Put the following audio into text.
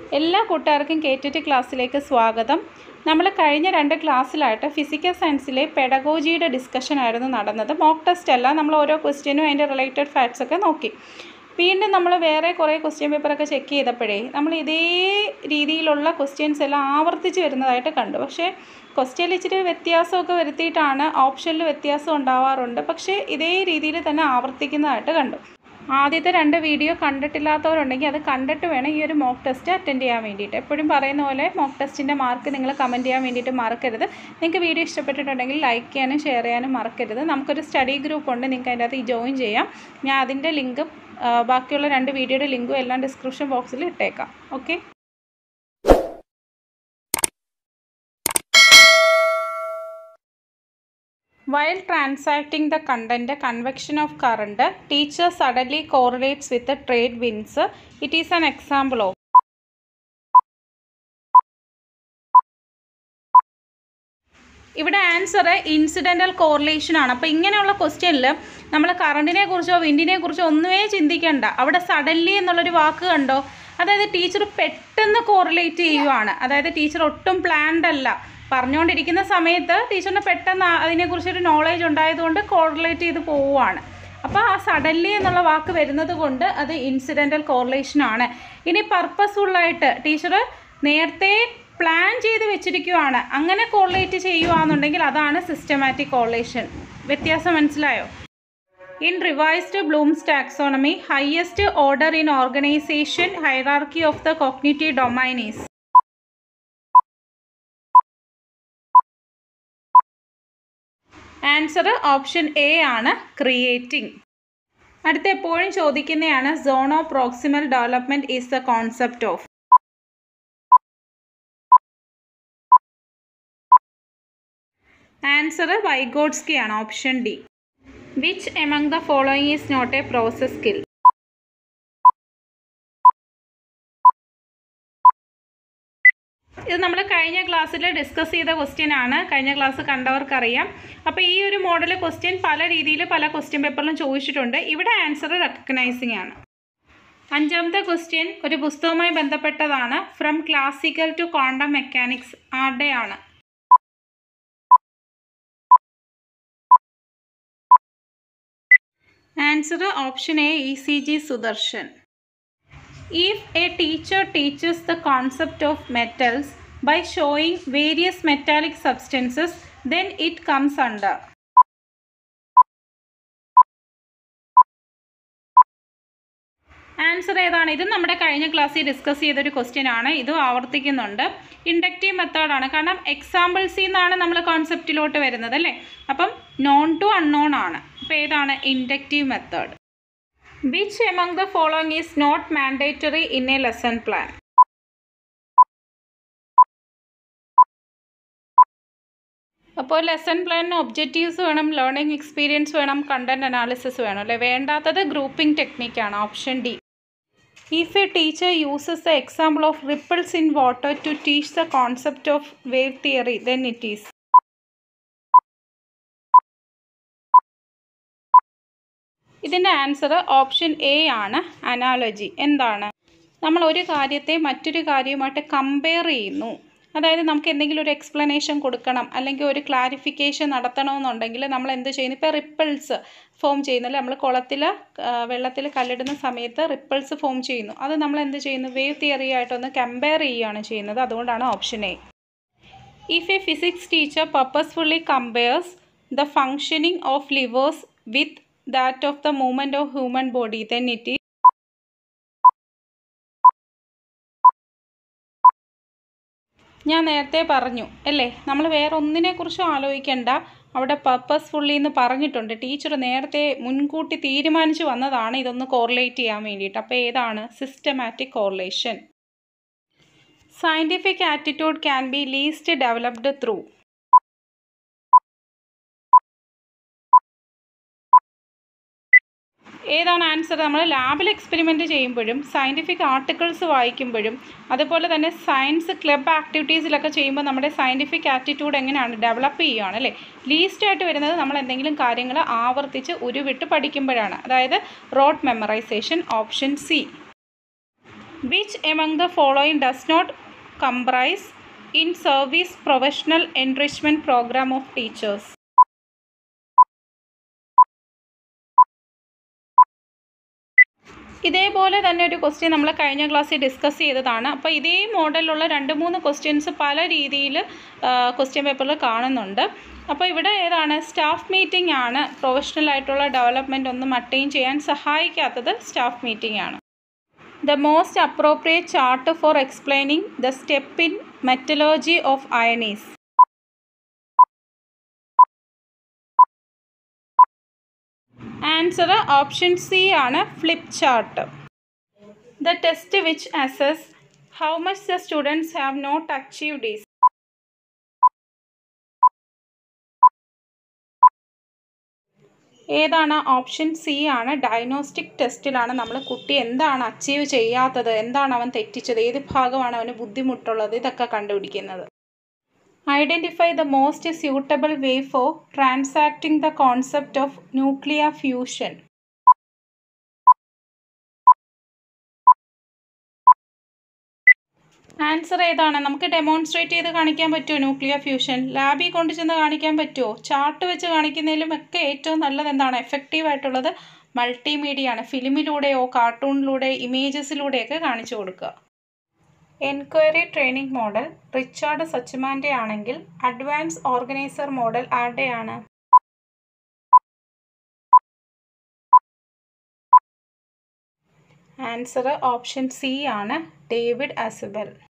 എല്ലാ കൂട്ടുകാർക്കും K T T ക്ലാസ്സിലേക്ക് സ്വാഗതം നമ്മൾ കഴിഞ്ഞ രണ്ട് ക്ലാസ്സിലായിട്ട് ഫിസിക്കൽ സയൻസിലെ പെഡഗോജിയുടെ ഡിസ്കഷൻ ആയിരുന്നു നടന്നത് മോക്ക് ടെസ്റ്റ് അല്ല നമ്മൾ ഓരോ ക്വസ്റ്റ്യനും അതിൻ്റെ റിലേറ്റഡ് ഫാക്ട്സ് ഒക്കെ നോക്കി വീണ്ടും നമ്മൾ വേറെ കുറേ ക്വസ്റ്റ്യൻ പേപ്പറൊക്കെ ചെക്ക് ചെയ്തപ്പോഴേ നമ്മൾ ഇതേ രീതിയിലുള്ള ക്വസ്റ്റ്യൻസ് എല്ലാം ആവർത്തിച്ച് വരുന്നതായിട്ട് കണ്ടു പക്ഷേ ക്വസ്റ്റ്യനിൽ ഇച്ചിരി വ്യത്യാസമൊക്കെ വരുത്തിയിട്ടാണ് ഓപ്ഷനിൽ വ്യത്യാസം ഉണ്ടാവാറുണ്ട് പക്ഷേ ഇതേ രീതിയിൽ തന്നെ ആവർത്തിക്കുന്നതായിട്ട് കണ്ടു ആദ്യത്തെ രണ്ട് വീഡിയോ കണ്ടിട്ടില്ലാത്തവരുണ്ടെങ്കിൽ അത് കണ്ടിട്ട് വേണം ഈ ഒരു മോക്ക് ടെസ്റ്റ് അറ്റൻഡ് ചെയ്യാൻ വേണ്ടിയിട്ട് എപ്പോഴും പറയുന്ന പോലെ മോക്ക് ടെസ്റ്റിൻ്റെ മാർക്ക് നിങ്ങൾ കമൻറ്റ് ചെയ്യാൻ വേണ്ടിയിട്ട് മറക്കരുത് നിങ്ങൾക്ക് വീഡിയോ ഇഷ്ടപ്പെട്ടിട്ടുണ്ടെങ്കിൽ ലൈക്ക് ചെയ്യാനും ഷെയർ ചെയ്യാനും മറക്കരുത് നമുക്കൊരു സ്റ്റഡി ഗ്രൂപ്പ് ഉണ്ട് നിങ്ങൾക്ക് അതിൻ്റെ അകത്ത് ജോയിൻ ചെയ്യാം ഞാൻ അതിൻ്റെ ലിങ്കും ബാക്കിയുള്ള രണ്ട് വീഡിയോയുടെ ലിങ്കും എല്ലാം ഡിസ്ക്രിപ്ഷൻ ബോക്സിൽ ഇട്ടേക്കാം okay While transacting the content, convection of current, teacher suddenly correlates with the trade winds. It is an example of ഇവിടെ ആൻസർ ഇൻസിഡൻ്റൽ കോറിലേഷൻ ആണ് അപ്പോൾ ഇങ്ങനെയുള്ള ക്വസ്റ്റ്യനിൽ നമ്മൾ കറണ്ടിനെ കുറിച്ചോ വിൻഡിനെ കുറിച്ചോ ഒന്നുമേ ചിന്തിക്കണ്ട അവിടെ സഡൻലി എന്നുള്ളൊരു വാക്ക് കണ്ടോ അതായത് ടീച്ചർ പെട്ടെന്ന് കോറിലേറ്റ് ചെയ്യുവാണ് അതായത് ടീച്ചർ ഒട്ടും പ്ലാൻഡ് അല്ല പറഞ്ഞുകൊണ്ടിരിക്കുന്ന സമയത്ത് ടീച്ചറിന് പെട്ടെന്ന് അതിനെക്കുറിച്ചൊരു നോളേജ് ഉണ്ടായതുകൊണ്ട് കോറിലേറ്റ് ചെയ്ത് പോവുകയാണ് അപ്പോൾ ആ സഡൻലി എന്നുള്ള വാക്ക് വരുന്നത് കൊണ്ട് അത് ഇൻസിഡൻ്റൽ കോറിലേഷൻ ആണ് ഇനി പർപ്പസ്ഫുള്ളായിട്ട് ടീച്ചർ നേരത്തെ പ്ലാൻ ചെയ്ത് വെച്ചിരിക്കുവാണ് അങ്ങനെ കോറിലേറ്റ് ചെയ്യുകയാണെന്നുണ്ടെങ്കിൽ അതാണ് സിസ്റ്റമാറ്റിക് കോറിലേഷൻ വ്യത്യാസം മനസ്സിലായോ in revised Bloom's taxonomy highest order in organisation hierarchy of the cognitive domain is answer option A ആണ് ക്രിയേറ്റിംഗ് അടുത്ത എപ്പോഴും ചോദിക്കുന്നതാണ് zone of proximal development is the concept of answer Vygotsky ആണ് option D which among the following is not a process skill ഇത് നമ്മൾ കഴിഞ്ഞ ക്ലാസ്സിൽ discuss ചെയ്ത ക്വസ്റ്റ്യൻ ആണ് കഴിഞ്ഞ ക്ലാസ് കണ്ടവർക്കറിയാം അപ്പോൾ ഈ ഒരു മോഡൽ ക്വസ്റ്റ്യൻ പല രീതിയിൽ പല ക്വസ്റ്റ്യൻ പേപ്പറിലും ചോദിച്ചിട്ടുണ്ട് ഇവിടെ ആൻസർ റെക്കഗ്നൈസിങ് ആണ് അഞ്ചാമത്തെ ക്വസ്റ്റ്യൻ ഒരു പുസ്തകവുമായി ബന്ധപ്പെട്ടതാണ് from classical to quantum mechanics ആരുടെയാണ് answer option A E C G Sudarshan If a teacher teaches the concept of metals by showing various metallic substances, then it comes under. Answer ഏതാണ് ഇത് നമ്മുടെ കഴിഞ്ഞ ക്ലാസ്സിൽ ഡിസ്കസ് ചെയ്തൊരു ക്വസ്റ്റ്യൻ ആണ് ഇതും ആവർത്തിക്കുന്നുണ്ട് inductive മെത്തേഡാണ് കാരണം എക്സാമ്പിൾസിൽ നിന്നാണ് നമ്മൾ കോൺസെപ്റ്റിലോട്ട് വരുന്നത് അല്ലേ അപ്പം നോൺ ടു അൺനോൺ ആണ് അപ്പോൾ ഏതാണ് inductive method Which among the following is not mandatory in a lesson plan? അപ്പോൾ ലെസൺ പ്ലാനിന് ഒബ്ജക്റ്റീവ്സ് വേണം ലേണിംഗ് എക്സ്പീരിയൻസ് വേണം കണ്ടൻറ് അനാലിസിസ് വേണം അല്ലേ വേണ്ടാത്തത് ഗ്രൂപ്പിംഗ് ടെക്നിക്കാണ് option D if a teacher uses the example of ripples in water to teach the concept of wave theory then it is ഇതിൻ്റെ answer option A ആണ് analogy എന്താണ് നമ്മൾ ഒരു കാര്യത്തെ മറ്റൊരു കാര്യവുമായിട്ട് കമ്പയർ ചെയ്യുന്നു അതായത് നമുക്ക് എന്തെങ്കിലും ഒരു എക്സ്പ്ലനേഷൻ കൊടുക്കണം അല്ലെങ്കിൽ ഒരു ക്ലാരിഫിക്കേഷൻ നടത്തണമെന്നുണ്ടെങ്കിൽ നമ്മൾ എന്ത് ചെയ്യുന്നു ഇപ്പോൾ റിപ്പിൾസ് ഫോം ചെയ്യുന്നില്ല നമ്മൾ കുളത്തിൽ വെള്ളത്തിൽ കല്ലിടുന്ന സമയത്ത് റിപ്പിൾസ് ഫോം ചെയ്യുന്നു അത് നമ്മൾ എന്ത് ചെയ്യുന്നു വേവ് തിയറി ആയിട്ടൊന്ന് കമ്പയർ ചെയ്യുകയാണ് ചെയ്യുന്നത് അതുകൊണ്ടാണ് option A if a physics teacher purposefully compares the functioning of levers with that of the movement of human body then it is ഞാൻ നേരത്തെ പറഞ്ഞു അല്ലേ നമ്മൾ വേറെ ഒന്നിനെക്കുറിച്ചും ആലോചിക്കേണ്ട അവിടെ പർപ്പസ്ഫുള്ളി എന്ന് പറഞ്ഞിട്ടുണ്ട് ടീച്ചർ നേരത്തെ മുൻകൂട്ടി തീരുമാനിച്ച് വന്നതാണ് ഇതൊന്ന് കോറിലേറ്റ് ചെയ്യാൻ വേണ്ടിയിട്ട് അപ്പോൾ ഏതാണ് systematic correlation scientific attitude can be least developed through ഏതാണ് ആൻസർ നമ്മൾ ലാബിൽ എക്സ്പെരിമെൻറ്റ് ചെയ്യുമ്പോഴും സയൻറ്റിഫിക് ആർട്ടിക്കിൾസ് വായിക്കുമ്പോഴും അതുപോലെ തന്നെ സയൻസ് ക്ലബ് ആക്ടിവിറ്റീസിലൊക്കെ ചെയ്യുമ്പോൾ നമ്മുടെ സയൻറ്റിഫിക് ആറ്റിറ്റ്യൂഡ് എങ്ങനെയാണ് ഡെവലപ്പ് ചെയ്യുകയാണ് അല്ലേ ലീസ്റ്റ് ആയിട്ട് വരുന്നത് നമ്മൾ എന്തെങ്കിലും കാര്യങ്ങൾ ആവർത്തിച്ച് ഉരുവിട്ട് പഠിക്കുമ്പോഴാണ് അതായത് rote memorisation option C which among the following does not comprise in service professional enrichment programme of teachers ഇതേപോലെ തന്നെ ഒരു ക്വസ്റ്റ്യൻ നമ്മൾ കഴിഞ്ഞ ക്ലാസ്സിൽ ഡിസ്കസ് ചെയ്തതാണ് അപ്പോൾ ഇതേ മോഡലിലുള്ള രണ്ട് മൂന്ന് ക്വസ്റ്റ്യൻസ് പല രീതിയിൽ ക്വസ്റ്റ്യൻ പേപ്പറിൽ കാണുന്നുണ്ട് അപ്പോൾ ഇവിടെ ഏതാണ് സ്റ്റാഫ് മീറ്റിംഗ് ആണ് പ്രൊഫഷണൽ ആയിട്ടുള്ള ഡെവലപ്മെൻറ്റ് ഒന്നും അറ്റൈൻ ചെയ്യാൻ സഹായിക്കാത്തത് സ്റ്റാഫ് മീറ്റിംഗ് ആണ് the most appropriate chart for explaining the step in metallurgy of iron is answer option C ആണ് flip chart the test which assess how much the students have not achieved is ഏതാണ് option C ആണ് diagnostic ടെസ്റ്റിലാണ് നമ്മൾ കുട്ടി എന്താണ് achieve ചെയ്യാത്തത് എന്താണ് അവൻ തെറ്റിച്ചത് ഏത് ഭാഗമാണ് അവന് ബുദ്ധിമുട്ടുള്ളത് ഇതൊക്കെ കണ്ടുപിടിക്കുന്നത് identify the most suitable way for transacting the concept of nuclear fusion answer ഏതാണ് നമുക്ക് ഡെമോൺസ്ട്രേറ്റ് ചെയ്ത് കാണിക്കാൻ പറ്റുമോ ന്യൂക്ലിയർ ഫ്യൂഷൻ ലാബിൽ കൊണ്ട് ചെന്ന് കാണിക്കാൻ പറ്റുമോ ചാർട്ട് വെച്ച് കാണിക്കുന്നതിലും ഒക്കെ ഏറ്റവും നല്ലത് എന്താണ് എഫക്റ്റീവ് ആയിട്ടുള്ളത് മൾട്ടിമീഡിയ ആണ് ഫിലിമിലൂടെയോ കാർട്ടൂണിലൂടെ ഇമേജസിലൂടെയൊക്കെ കാണിച്ചു കൊടുക്കുക എൻക്വയറി ട്രെയിനിങ് മോഡൽ റിച്ചാർഡ് സച്ചുമാൻ്റെ ആണെങ്കിൽ അഡ്വാൻസ് ഓർഗനൈസർ മോഡൽ ആരുടെയാണ് ആൻസർ ഓപ്ഷൻ സി ആണ് ഡേവിഡ് അസുബൽ